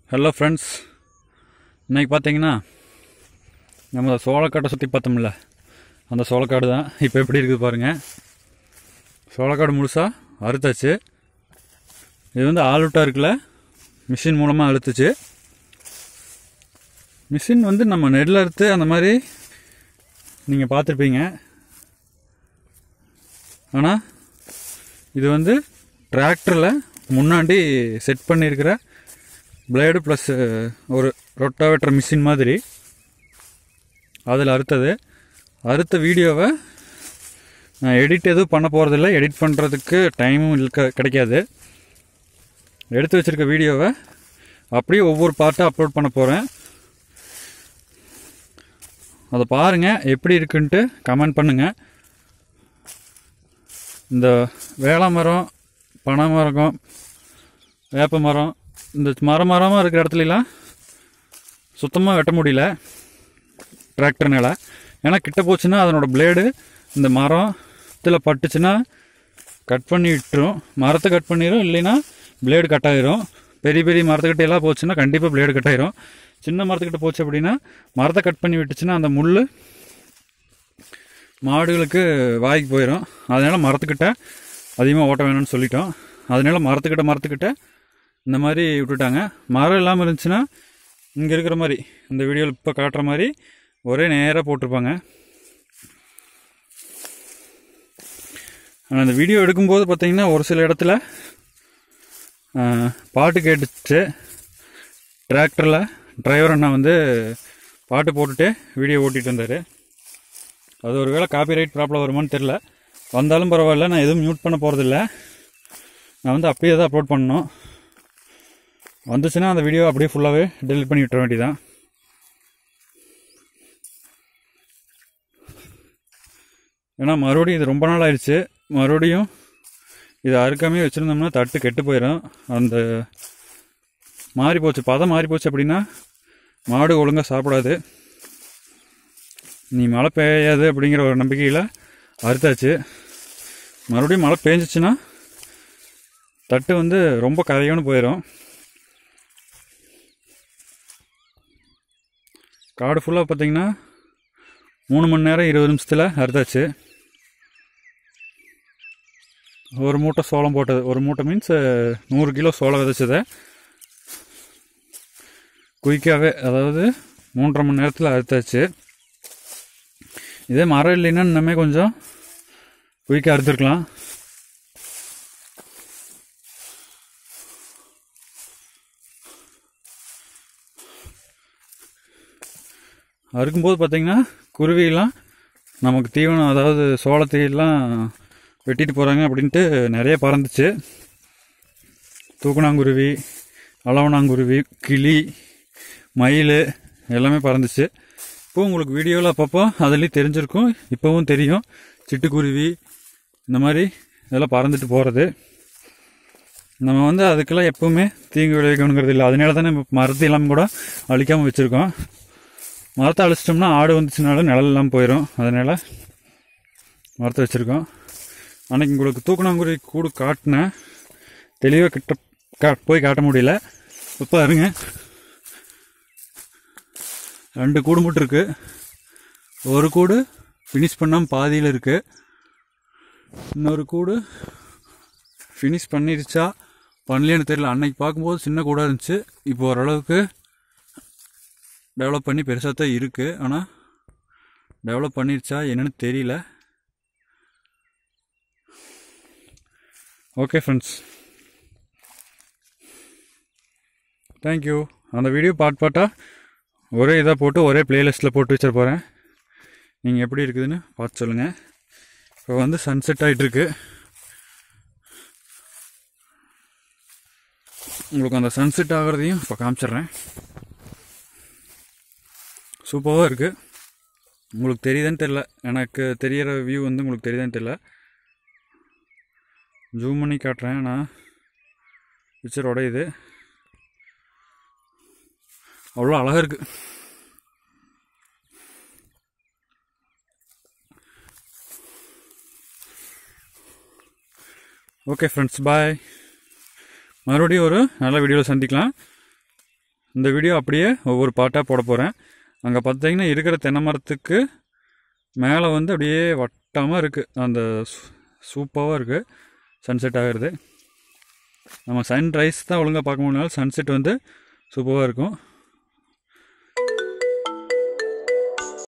hello friends இன்னைக்கு பார்த்தீங்கன்னா நம்ம சோளக்காட்டை சுற்றி பார்த்தோம்ல அந்த சோளக்காடு தான் இப்போ எப்படி இருக்குது பாருங்கள் சோளக்காடு முழுசாக அறுத்தாச்சு இது வந்து ஆளுட்டா இருக்குல்ல மிஷின் மூலமாக அழுத்துச்சு மிஷின் வந்து நம்ம நெல் அறுத்து அந்த மாதிரி நீங்கள் பார்த்துருப்பீங்க ஆனால் இது வந்து டிராக்டரில் முன்னாடி செட் பண்ணியிருக்கிற பிளேடு ப்ளஸ் ஒரு ரொட்டாவேட்டர் மிஷின் மாதிரி அதில் அறுத்தது அறுத்த வீடியோவை நான் எடிட் எதுவும் பண்ண போகிறதில்ல எடிட் பண்ணுறதுக்கு டைமும் இருக்க கிடைக்காது எடுத்து வச்சுருக்க வீடியோவை அப்படியே ஒவ்வொரு பார்ட்டாக அப்லோட் பண்ண போகிறேன் அதை பாருங்கள் எப்படி இருக்குன்ட்டு கமெண்ட் பண்ணுங்கள் இந்த வேள மரம் பனை மரம் வேப்ப மரம் இந்த மரம் மரமாக இருக்கிற இடத்துலலாம் சுத்தமாக வெட்ட முடியல டிராக்டர்னால ஏன்னா கிட்ட போச்சுன்னா அதனோட பிளேடு இந்த மரத்தில் பட்டுச்சுன்னா கட் பண்ணி விட்டுரும் மரத்தை கட் பண்ணிடும் இல்லைன்னா பிளேடு கட் ஆயிரும் பெரிய பெரிய மரத்துக்கிட்ட எல்லாம் போச்சுன்னா கண்டிப்பாக பிளேடு கட் ஆயிரும் சின்ன மரத்துக்கிட்ட போச்சு அப்படின்னா மரத்தை கட் பண்ணி விட்டுச்சுன்னா அந்த முள் மாடுகளுக்கு வாய்க்கு போயிடும் அதனால் மரத்துக்கிட்ட அதிகமாக ஓட்ட வேணும்னு சொல்லிட்டோம் அதனால மரத்துக்கிட்ட மரத்துக்கிட்ட இந்த மாதிரி விட்டுட்டாங்க மரம் இல்லாமல் இருந்துச்சுன்னா இங்கே இருக்கிற மாதிரி இந்த வீடியோவில் இப்போ காட்டுற மாதிரி ஒரே நேராக போட்டிருப்பாங்க ஆனால் அந்த வீடியோ எடுக்கும்போது பார்த்தீங்கன்னா ஒரு சில இடத்துல ஆ, பாட்டு கேட்டுச்சு டிராக்டரில் டிரைவர் அண்ணா வந்து பாட்டு போட்டுட்டு வீடியோ ஓட்டிகிட்டு வந்தார் அது ஒரு வேளை காப்பிரைட் ப்ராப்ளம் வருமான்னு தெரில வந்தாலும் பரவாயில்ல நான் எதுவும் மியூட் பண்ண போகிறதில்ல நான் வந்து அப்படியே தான் அப்லோட் பண்ணணும் வந்துச்சுன்னா அந்த வீடியோ அப்படியே ஃபுல்லாகவே டெலிட் பண்ணி விட்டுற வேண்டியதான் ஏன்னா மறுபடியும் இது ரொம்ப நாள் ஆயிடுச்சு மறுபடியும் இது அறுக்காமே வச்சுருந்தோம்னா தட்டு கெட்டு போயிடும் அந்த மாறி போச்சு பதம் மாறி போச்சு அப்படின்னா மாடு ஒழுங்காக சாப்பிடாது நீ மழை பெய்யாது அப்படிங்கிற ஒரு நம்பிக்கையில் அறுத்தாச்சு மறுபடியும் மழை பெஞ்சிச்சுன்னா தட்டு வந்து ரொம்ப கரையோன்னு போயிடும் காடு ஃபுல்லாக பார்த்தீங்கன்னா மூணு மணி நேரம் இருபது நிமிஷத்தில் அறுத்தாச்சு ஒரு மூட்டை சோளம் போட்டது ஒரு மூட்டை மீன்ஸ் நூறு கிலோ சோளம் விதைச்சதை குயிக்காகவே அதாவது மூன்றரை மணி நேரத்தில் அறுத்தாச்சு இதே மரம் இல்லைன்னா இன்னமே கொஞ்சம் குயிக்காக அறுத்துருக்கலாம் அறுக்கும்போது பார்த்தீங்கன்னா குருவியெல்லாம் நமக்கு தீவனம் அதாவது சோளத்தையெல்லாம் வெட்டிட்டு போகிறாங்க அப்படின்ட்டு நிறைய பறந்துச்சு தூக்கணாங்குருவி அளவனாங்குருவி கிளி மயில் எல்லாமே பறந்துச்சு இப்போ உங்களுக்கு வீடியோவில் அப்பப்போ அதுலேயும் தெரிஞ்சிருக்கும் இப்போவும் தெரியும் சிட்டுக்குருவி இந்த மாதிரி இதெல்லாம் பறந்துட்டு போகிறது நம்ம வந்து அதுக்கெல்லாம் எப்பவுமே தீங்கு விளைவிக்கணுங்கிறது இல்லை அதனால தானே இப்போ மரத்தை எல்லாம் கூட அழிக்காமல் வச்சுருக்கோம் மரத்தை அழிச்சிட்டோம்னா ஆடு வந்துச்சுனாலும் நிழல் இல்லாமல் போயிடும் அதனால் மரத்தை வச்சுருக்கோம் அன்னைக்கு உங்களுக்கு தூக்கணாங்குருவி கூடு காட்டினேன் தெளிவாக கிட்ட கா போய் காட்ட முடியல இப்போ பாருங்க ரெண்டு கூடு மட்டும் இருக்கு ஒரு கூடு ஃபினிஷ் பண்ணாமல் பாதியில் இருக்கு இன்னொரு கூடு ஃபினிஷ் பண்ணிருச்சா பண்ணலையான்னு தெரியல அன்னைக்கு பார்க்கும்போது சின்ன கூடாக இருந்துச்சு இப்போ ஓரளவுக்கு டெவலப் பண்ணி பெருசாக தான் இருக்குது ஆனால் டெவலப் பண்ணிருச்சா என்னன்னு தெரியல ஓகே ஃப்ரெண்ட்ஸ் தேங்க்யூ அந்த வீடியோ பார்ட் பார்ட்டாக ஒரே இதாக போட்டு ஒரே பிளேலிஸ்ட்டில் போட்டு வச்சிட போகிறேன் நீங்கள் எப்படி இருக்குதுன்னு பார்த்து சொல்லுங்கள் இப்போ வந்து சன்செட் ஆகிட்டுருக்கு உங்களுக்கு அந்த சன்செட் ஆகிறதையும் இப்போ காமிச்சிட்றேன் சூப்பராக இருக்குது உங்களுக்கு தெரியுதான்னு தெரில எனக்கு தெரியற வியூ வந்து உங்களுக்கு தெரியுதான்னு தெரில ஜூம் பண்ணி காட்டுறேன் நான் பிக்சர் உடையுது அவ்வளோ அழகாக இருக்குது ஓகே ஃப்ரெண்ட்ஸ் பாய் மறுபடியும் ஒரு நல்ல வீடியோவில் சந்திக்கலாம் இந்த வீடியோ அப்படியே ஒவ்வொரு பாட்டாக போட போகிறேன் அங்கே பார்த்தீங்கன்னா இருக்கிற தென்னை மரத்துக்கு மேலே வந்து அப்படியே வட்டமாக இருக்குது அந்த சூப்பராக இருக்குது சன்செட் ஆகிறது நம்ம சன்ரைஸ் தான் ஒழுங்காக பார்க்க முடியல சன்செட் வந்து சூப்பராக இருக்கும்